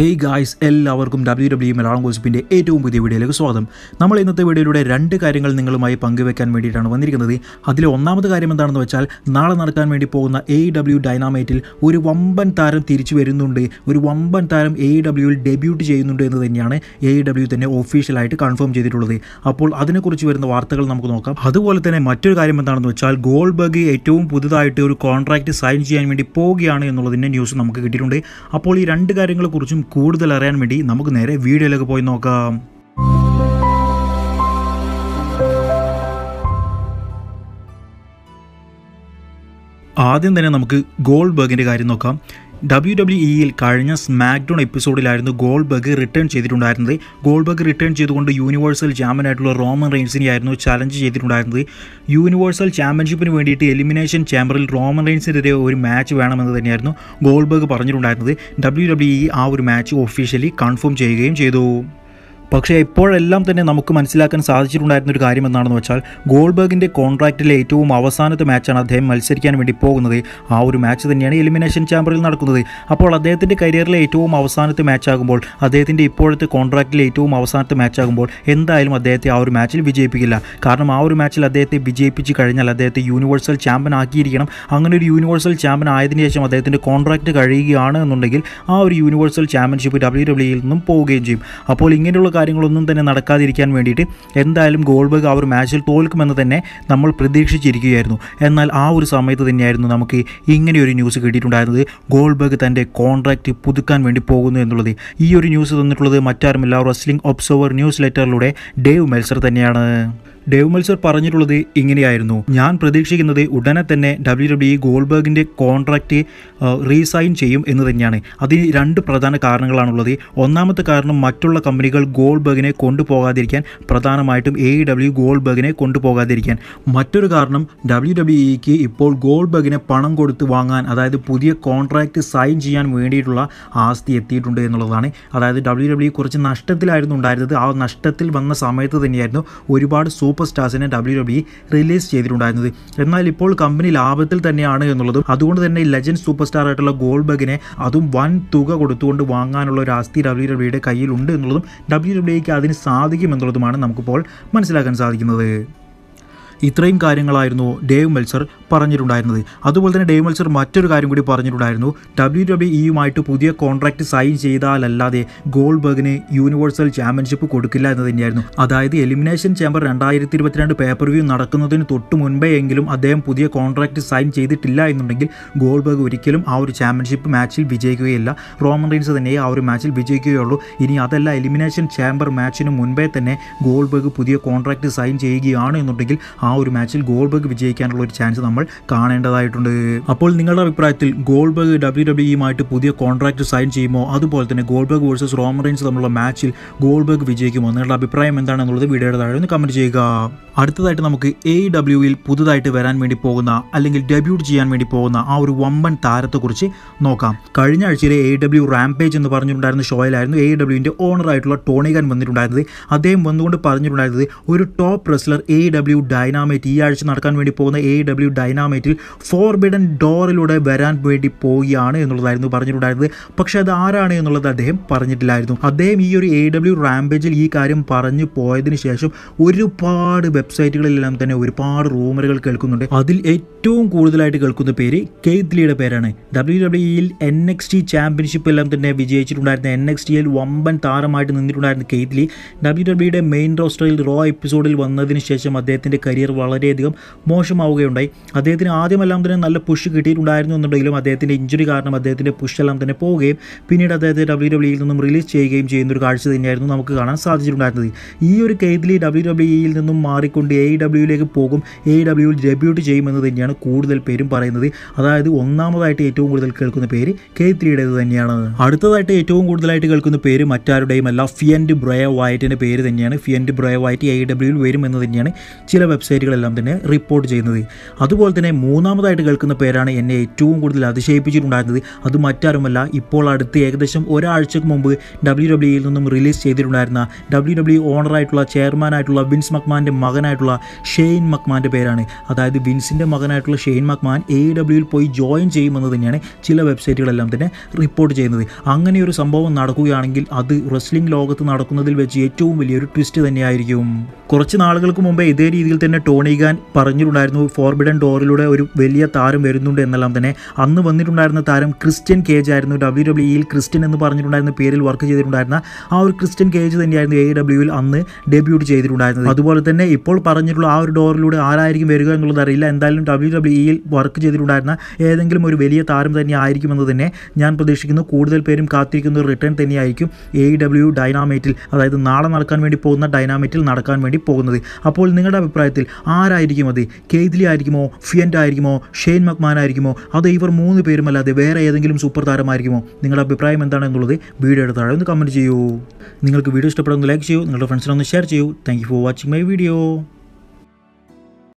hey guys എല്ലാവർക്കും W W Malayalam ഗോസിപ്പിൻ്റെ ഏറ്റവും പുതിയ വീഡിയോയിലേക്ക് സ്വാഗതം നമ്മൾ ഇന്നത്തെ വീഡിയോയിലൂടെ രണ്ട് കാര്യങ്ങൾ നിങ്ങളുമായി പങ്കുവെക്കാൻ വേണ്ടിയിട്ടാണ് വന്നിരിക്കുന്നത് അതിലെ ഒന്നാമത്തെ കാര്യം എന്താണെന്ന് വെച്ചാൽ നാളെ നടക്കാൻ വേണ്ടി പോകുന്ന എ ഡബ്ല്യു ഡൈനാമൈറ്റിൽ ഒരു വമ്പൻ താരം തിരിച്ചു വരുന്നുണ്ട് ഒരു വമ്പൻ താരം എ ഡബ്ല്യുവിൽ ഡെബ്യൂട്ട് ചെയ്യുന്നുണ്ട് എന്ന് തന്നെയാണ് എ ഡബ്ല്യു തന്നെ ഒഫീഷ്യലായിട്ട് കൺഫേം ചെയ്തിട്ടുള്ളത് അപ്പോൾ അതിനെക്കുറിച്ച് വരുന്ന വാർത്തകൾ നമുക്ക് നോക്കാം അതുപോലെ തന്നെ മറ്റൊരു കാര്യം എന്താണെന്ന് വെച്ചാൽ ഗോൾബർഗ് ഏറ്റവും പുതുതായിട്ട് ഒരു കോൺട്രാക്റ്റ് സൈൻ ചെയ്യാൻ വേണ്ടി പോവുകയാണ് എന്നുള്ളതിൻ്റെ ന്യൂസ് നമുക്ക് കിട്ടിയിട്ടുണ്ട് അപ്പോൾ ഈ രണ്ട് കാര്യങ്ങളെക്കുറിച്ചും കൂടുതൽ അറിയാൻ വേണ്ടി നമുക്ക് നേരെ വീഡിയോയിലേക്ക് പോയി നോക്കാം ആദ്യം തന്നെ നമുക്ക് ഗോൾബർഗിൻ്റെ കാര്യം നോക്കാം ഡബ്ല്യു ഡബ്ല്യു ഇയിൽ കഴിഞ്ഞ സ്മാക്ഡൗൺ എപ്പിസോഡിലായിരുന്നു ഗോൾബർഗ് റിട്ടേൺ ചെയ്തിട്ടുണ്ടായിരുന്നത് ഗോൾബർഗ് റിട്ടേൺ ചെയ്തുകൊണ്ട് യൂണിവേഴ്സൽ ചാമ്പ്യനായിട്ടുള്ള റോമൻ റെയിൻസിനെയായിരുന്നു ചലഞ്ച് ചെയ്തിട്ടുണ്ടായിരുന്നത് യൂണിവേഴ്സൽ ചാമ്പ്യൻഷിപ്പിന് വേണ്ടിയിട്ട് എലിമിനേഷൻ ചാമ്പറിൽ റോമൻ റെയിൻസിനെതിരെ ഒരു മാച്ച് വേണമെന്ന് തന്നെയായിരുന്നു ഗോൾബർഗ് പറഞ്ഞിട്ടുണ്ടായിരുന്നത് ഡബ്ല്യു ഡബ്ല്യു ഇ ആ ഒരു മാച്ച് ഒഫീഷ്യലി കൺഫേം ചെയ്യുകയും ചെയ്തു പക്ഷേ ഇപ്പോഴെല്ലാം തന്നെ നമുക്ക് മനസ്സിലാക്കാൻ സാധിച്ചിട്ടുണ്ടായിരുന്ന ഒരു കാര്യം എന്താണെന്ന് വെച്ചാൽ ഗോൾബർഗിൻ്റെ കോൺട്രാക്റ്റിലെ ഏറ്റവും അവസാനത്തെ മാച്ചാണ് അദ്ദേഹം മത്സരിക്കാൻ വേണ്ടി പോകുന്നത് ആ ഒരു മാച്ച് തന്നെയാണ് എലിമിനേഷൻ ചാമ്പറിൽ നടക്കുന്നത് അപ്പോൾ അദ്ദേഹത്തിൻ്റെ കരിയറിലെ ഏറ്റവും അവസാനത്തെ മാച്ചാകുമ്പോൾ അദ്ദേഹത്തിൻ്റെ ഇപ്പോഴത്തെ കോൺട്രാക്റ്റിലെ ഏറ്റവും അവസാനത്തെ മാച്ചാകുമ്പോൾ എന്തായാലും അദ്ദേഹത്തെ ആ ഒരു മാച്ചിൽ വിജയിപ്പിക്കില്ല കാരണം ആ ഒരു മാച്ചിൽ അദ്ദേഹത്തെ വിജയിപ്പിച്ച് കഴിഞ്ഞാൽ അദ്ദേഹത്തെ യൂണിവേഴ്സൽ ചാമ്പ്യൻ ആക്കിയിരിക്കണം അങ്ങനെ ഒരു യൂണിവേഴ്സൽ ചാമ്പ്യൻ ആയതിനു ശേഷം അദ്ദേഹത്തിൻ്റെ കോൺട്രാക്റ്റ് കഴിയുകയാണ് എന്നുണ്ടെങ്കിൽ ആ ഒരു യൂണിവേഴ്സൽ ചാമ്പ്യൻഷിപ്പ് ഡബ്ല്യു ഡബ്ല്യുയിൽ നിന്നും പോവുകയും ചെയ്യും അപ്പോൾ ഇങ്ങനെയുള്ള കാര്യങ്ങളൊന്നും തന്നെ നടക്കാതിരിക്കാൻ വേണ്ടിയിട്ട് എന്തായാലും ഗോൾബർഗ് ആ ഒരു മാച്ചിൽ തോൽക്കുമെന്ന് തന്നെ നമ്മൾ പ്രതീക്ഷിച്ചിരിക്കുകയായിരുന്നു എന്നാൽ ആ ഒരു സമയത്ത് തന്നെയായിരുന്നു നമുക്ക് ഇങ്ങനെയൊരു ന്യൂസ് കിട്ടിയിട്ടുണ്ടായിരുന്നത് ഗോൾബർഗ് തൻ്റെ കോൺട്രാക്റ്റ് പുതുക്കാൻ വേണ്ടി പോകുന്നു എന്നുള്ളത് ഈ ഒരു ന്യൂസ് തന്നിട്ടുള്ളത് മറ്റാരുമില്ല റെസ്ലിംഗ് ഒബ്സർവർ ന്യൂസ് ലെറ്ററിലൂടെ ഡേവ് മെൽസർ തന്നെയാണ് ഡേവ് മത്സർ പറഞ്ഞിട്ടുള്ളത് ഇങ്ങനെയായിരുന്നു ഞാൻ പ്രതീക്ഷിക്കുന്നത് ഉടനെ തന്നെ ഡബ്ല്യു ഡബ്ല്യു ഗോൾബർഗിൻ്റെ കോൺട്രാക്റ്റ് റീസൈൻ ചെയ്യും എന്ന് തന്നെയാണ് അതിന് രണ്ട് പ്രധാന കാരണങ്ങളാണുള്ളത് ഒന്നാമത്തെ കാരണം മറ്റുള്ള കമ്പനികൾ ഗോൾബർഗിനെ കൊണ്ടുപോകാതിരിക്കാൻ പ്രധാനമായിട്ടും എ ഡബ്ല്യു ഗോൾബർഗിനെ കൊണ്ടുപോകാതിരിക്കാൻ മറ്റൊരു കാരണം ഡബ്ല്യു ഡബ്ല്യു ഇക്ക് ഇപ്പോൾ ഗോൾബർഗിനെ പണം കൊടുത്ത് വാങ്ങാൻ അതായത് പുതിയ കോൺട്രാക്റ്റ് സൈൻ ചെയ്യാൻ വേണ്ടിയിട്ടുള്ള ആസ്തി എത്തിയിട്ടുണ്ട് എന്നുള്ളതാണ് അതായത് ഡബ്ല്യു ഡബ്ല്യു കുറച്ച് നഷ്ടത്തിലായിരുന്നു ഉണ്ടായിരുന്നത് ആ നഷ്ടത്തിൽ വന്ന സമയത്ത് തന്നെയായിരുന്നു ഒരുപാട് സൂപ്പർ സ്റ്റാർസിനെ ഡബ്ല്യു ഡബ്ല്യു റിലീസ് ചെയ്തിട്ടുണ്ടായിരുന്നത് എന്നാൽ ഇപ്പോൾ കമ്പനി ലാഭത്തിൽ തന്നെയാണ് എന്നുള്ളതും അതുകൊണ്ട് തന്നെ ലെജൻഡ് സൂപ്പർ സ്റ്റാർ ആയിട്ടുള്ള ഗോൾബർഗിനെ അതും വൻ തുക കൊടുത്തുകൊണ്ട് വാങ്ങാനുള്ള ഒരു ആസ്തി ഡബ്ല്യു ഡബ്ല്യുടെ കയ്യിലുണ്ട് എന്നുള്ളതും ഡബ്ല്യു ഡബ്ല്യുക്ക് അതിന് സാധിക്കും എന്നുള്ളതുമാണ് നമുക്കിപ്പോൾ മനസ്സിലാക്കാൻ സാധിക്കുന്നത് ഇത്രയും കാര്യങ്ങളായിരുന്നു ഡേവ് മെൽസർ പറഞ്ഞിട്ടുണ്ടായിരുന്നത് അതുപോലെ തന്നെ ഡേവ് മെൽസർ മറ്റൊരു കാര്യം കൂടി പറഞ്ഞിട്ടുണ്ടായിരുന്നു ഡബ്ല്യു ഡബ്ല്യു ഇയുമായിട്ട് പുതിയ കോൺട്രാക്റ്റ് സൈൻ ചെയ്താലല്ലാതെ ഗോൾബർഗിന് യൂണിവേഴ്സൽ ചാമ്പ്യൻഷിപ്പ് കൊടുക്കില്ല എന്ന് തന്നെയായിരുന്നു അതായത് എലിമിനേഷൻ ചാമ്പർ രണ്ടായിരത്തി ഇരുപത്തിരണ്ട് പേപ്പർ വ്യൂ നടക്കുന്നതിന് തൊട്ട് മുൻപേ എങ്കിലും അദ്ദേഹം പുതിയ കോൺട്രാക്റ്റ് സൈൻ ചെയ്തിട്ടില്ല എന്നുണ്ടെങ്കിൽ ഗോൾബർഗ് ഒരിക്കലും ആ ഒരു ചാമ്പ്യൻഷിപ്പ് മാച്ചിൽ വിജയിക്കുകയില്ല റോമൻ റീൻസ് തന്നെ ആ ഒരു മാച്ചിൽ വിജയിക്കുകയുള്ളൂ ഇനി അതല്ല എലിമിനേഷൻ ചാമ്പർ മാച്ചിന് മുൻപേ തന്നെ ഗോൾബർഗ് പുതിയ കോൺട്രാക്റ്റ് സൈൻ ചെയ്യുകയാണ് എന്നുണ്ടെങ്കിൽ ആ ഒരു മാച്ചിൽ ഗോൾബർഗ് വിജയിക്കാനുള്ള ഒരു ചാൻസ് നമ്മൾ കാണേണ്ടതായിട്ടുണ്ട് അപ്പോൾ നിങ്ങളുടെ അഭിപ്രായത്തിൽ ഗോൾബർഗ് ഡബ്ല്യു ഡബ്ല്യുമായിട്ട് പുതിയ കോൺട്രാക്റ്റ് സൈൻ ചെയ്യുമോ അതുപോലെ തന്നെ ഗോൾബർഗ് വേഴ്സസ് റോമറൈൻസ് തമ്മിലുള്ള മാച്ചിൽ ഗോൾബർഗ് വിജയിക്കുമോ നിങ്ങളുടെ അഭിപ്രായം എന്താണെന്നുള്ളത് വീഡിയോയുടെ താഴെ ഒന്ന് കമൻറ്റ് ചെയ്യുക അടുത്തതായിട്ട് നമുക്ക് എ ഡബ്ല്യുവിൽ പുതുതായിട്ട് വരാൻ വേണ്ടി പോകുന്ന അല്ലെങ്കിൽ ഡെബ്യൂട്ട് ചെയ്യാൻ വേണ്ടി പോകുന്ന ആ ഒരു വമ്പൻ താരത്തെക്കുറിച്ച് നോക്കാം കഴിഞ്ഞ ആഴ്ചയിലെ എ ഡബ്ല്യു റാംപേജ് എന്ന് പറഞ്ഞിട്ടുണ്ടായിരുന്ന ഷോയിലായിരുന്നു എ ഡബ്ല്യുവിൻ്റെ ഓണറായിട്ടുള്ള ടോണിഗൻ വന്നിട്ടുണ്ടായിരുന്നത് അദ്ദേഹം വന്നുകൊണ്ട് പറഞ്ഞിട്ടുണ്ടായിരുന്നത് ഒരു top wrestler A W Dynamite ഈ ആഴ്ച നടക്കാൻ വേണ്ടി പോകുന്ന എ ഡബ്ല്യു ഡൈനാമൈറ്റിൽ ഫോർബിഡൻ ഡോറിലൂടെ വരാൻ വേണ്ടി പോവുകയാണ് എന്നുള്ളതായിരുന്നു പറഞ്ഞിട്ടുണ്ടായിരുന്നത് പക്ഷെ അത് ആരാണ് എന്നുള്ളത് അദ്ദേഹം പറഞ്ഞിട്ടില്ലായിരുന്നു അദ്ദേഹം ഈ ഒരു എ ഡബ്ല്യു റാംപേജിൽ ഈ കാര്യം പറഞ്ഞു പോയതിനു ശേഷം ഒരുപാട് വെബ്സൈറ്റുകളിലെല്ലാം തന്നെ ഒരുപാട് റൂമറുകൾ കേൾക്കുന്നുണ്ട് അതിൽ ഏറ്റവും കൂടുതലായിട്ട് കേൾക്കുന്ന പേര് കെയ്ത്ലിയുടെ പേരാണ് ഡബ്ല്യു ഡബ്ല്യുയിൽ എൻ എക്സ് ടി ചാമ്പ്യൻഷിപ്പ് എല്ലാം തന്നെ വിജയിച്ചിട്ടുണ്ടായിരുന്ന എൻ എക്സ് ടിയിൽ വമ്പൻ താരമായിട്ട് നിന്നിട്ടുണ്ടായിരുന്ന കെയ്ത്ലി ഡബ്ല്യു ഡബ്ല്യുയുടെ മെയിൻ റോസ്റ്ററിൽ റോ എപ്പിസോഡിൽ വന്നതിന് ശേഷം അദ്ദേഹത്തിൻ്റെ കരിയർ വളരെയധികം മോശമാവുകയുണ്ടായി അദ്ദേഹത്തിന് ആദ്യമെല്ലാം തന്നെ നല്ല പുഷ് കിട്ടിയിട്ടുണ്ടായിരുന്നു എന്നുണ്ടെങ്കിലും അദ്ദേഹത്തിൻ്റെ ഇഞ്ചുറി കാരണം അദ്ദേഹത്തിൻ്റെ പുഷ് എല്ലാം തന്നെ പോവുകയും പിന്നീട് അദ്ദേഹത്തെ ഡബ്ല്യു ഡബ്ല്യുയിൽ നിന്നും റിലീസ് ചെയ്യുകയും ചെയ്യുന്ന ഒരു കാഴ്ച തന്നെയായിരുന്നു നമുക്ക് കാണാൻ സാധിച്ചിട്ടുണ്ടായിരുന്നത് ഈ ഒരു കെയ്ത്ലി ഡബ്ല്യു ഡബ്ല്യുയിൽ നിന്നും മാറിക്കൊണ്ട് എ ഡബ്ല്യുയിലേക്ക് പോകും എ ഡബ്ല്യുവിൽ ഡെബ്യൂട്ട് ചെയ്യുമെന്ന് തന്നെയാണ് കൂടുതൽ പേരും പറയുന്നത് അതായത് ഒന്നാമതായിട്ട് ഏറ്റവും കൂടുതൽ കേൾക്കുന്ന പേര് കെയ്ത്ലിയുടേത് തന്നെയാണ് അടുത്തതായിട്ട് ഏറ്റവും കൂടുതലായിട്ട് കേൾക്കുന്ന പേര് മറ്റാരുടെയും അല്ല ഫിയൻഡ് ബ്രയ വൈറ്റിൻ്റെ പേര് തന്നെയാണ് ഫിയൻഡ് ബ്രയ വൈറ്റ് എ ഡബ്ല്യുവിൽ വരും എന്ന് തന്നെയാണ് ചില വെബ്സൈറ്റ് വെബ്സൈറ്റുകളെല്ലാം തന്നെ റിപ്പോർട്ട് ചെയ്യുന്നത് അതുപോലെ തന്നെ മൂന്നാമതായിട്ട് കേൾക്കുന്ന പേരാണ് എന്നെ ഏറ്റവും കൂടുതൽ അതിശയിപ്പിച്ചിട്ടുണ്ടായിരുന്നത് അത് മറ്റാരുമല്ല ഇപ്പോൾ അടുത്ത് ഏകദേശം ഒരാഴ്ചക്ക് മുമ്പ് ഡബ്ല്യു ഡബ്ല്യുയിൽ നിന്നും റിലീസ് ചെയ്തിട്ടുണ്ടായിരുന്ന ഡബ്ല്യു ഡബ്ല്യു ഓണറായിട്ടുള്ള ചെയർമാനായിട്ടുള്ള വിൻസ് മക്മാൻ്റെ മകനായിട്ടുള്ള ഷെയ്ൻ മക്മാൻ്റെ പേരാണ് അതായത് വിൻസിൻ്റെ മകനായിട്ടുള്ള ഷെയ്ൻ മക്മാൻ എ ഡബ്ല്യുയിൽ പോയി ജോയിൻ ചെയ്യുമെന്ന് തന്നെയാണ് ചില വെബ്സൈറ്റുകളെല്ലാം തന്നെ റിപ്പോർട്ട് ചെയ്യുന്നത് അങ്ങനെ ഒരു സംഭവം നടക്കുകയാണെങ്കിൽ അത് റെസ്ലിംഗ് ലോകത്ത് നടക്കുന്നതിൽ വെച്ച് ഏറ്റവും വലിയൊരു ട്വിസ്റ്റ് തന്നെയായിരിക്കും കുറച്ച് നാളുകൾക്ക് മുമ്പേ ഇതേ രീതിയിൽ തന്നെ ടോണി ഗാൻ പറഞ്ഞിട്ടുണ്ടായിരുന്നു ഫോർബിഡൻ ഡോറിലൂടെ ഒരു വലിയ താരം വരുന്നുണ്ട് എന്നെല്ലാം തന്നെ അന്ന് വന്നിട്ടുണ്ടായിരുന്ന താരം ക്രിസ്ത്യൻ കേജ് ആയിരുന്നു ഡബ്ല്യു ഡബ്ല്യുയിൽ ക്രിസ്ത്യൻ എന്ന് പറഞ്ഞിട്ടുണ്ടായിരുന്ന പേരിൽ വർക്ക് ചെയ്തിട്ടുണ്ടായിരുന്ന ആ ഒരു ക്രിസ്ത്യൻ കേജ് തന്നെയായിരുന്നു എ ഡബ്ല്യുയിൽ അന്ന് ഡെബ്യൂട്ട് ചെയ്തിട്ടുണ്ടായിരുന്നത് അതുപോലെ തന്നെ ഇപ്പോൾ പറഞ്ഞിട്ടുള്ള ആ ഒരു ഡോറിലൂടെ ആരായിരിക്കും വരിക എന്നുള്ളത് അറിയില്ല എന്തായാലും ഡബ്ല്യു ഡബ്ല്യുയിൽ വർക്ക് ചെയ്തിട്ടുണ്ടായിരുന്ന ഏതെങ്കിലും ഒരു വലിയ താരം തന്നെ ആയിരിക്കുമെന്ന് തന്നെ ഞാൻ പ്രതീക്ഷിക്കുന്നു കൂടുതൽ പേരും കാത്തിരിക്കുന്ന ഒരു റിട്ടേൺ തന്നെയായിരിക്കും എ ഡബ്ല്യു ഡൈനാമേറ്റിൽ അതായത് നാളെ നടക്കാൻ വേണ്ടി പോകുന്ന ഡൈനാമേറ്റിൽ നടക്കാൻ വേണ്ടി പോകുന്നത് അപ്പോൾ നിങ്ങളുടെ അഭിപ്രായത്തിൽ ആരായിരിക്കും അത് കെയ്ത്ലി ആയിരിക്കുമോ ഫിയൻ്റ് ആയിരിക്കുമോ ഷെയ്ൻ മക്മാൻ ആയിരിക്കുമോ അതോ ഇവർ മൂന്ന് പേരുമല്ലാതെ വേറെ ഏതെങ്കിലും സൂപ്പർ താരമായിരിക്കുമോ നിങ്ങളുടെ അഭിപ്രായം എന്താണെന്നുള്ളത് വീഡിയോയുടെ താഴെ ഒന്ന് കമൻറ്റ് ചെയ്യൂ നിങ്ങൾക്ക് വീഡിയോ ഇഷ്ടപ്പെടുന്ന ലൈക്ക് ചെയ്യൂ നിങ്ങളുടെ ഫ്രണ്ട്സിനൊന്ന് ഷെയർ ചെയ്യൂ thank you for watching my video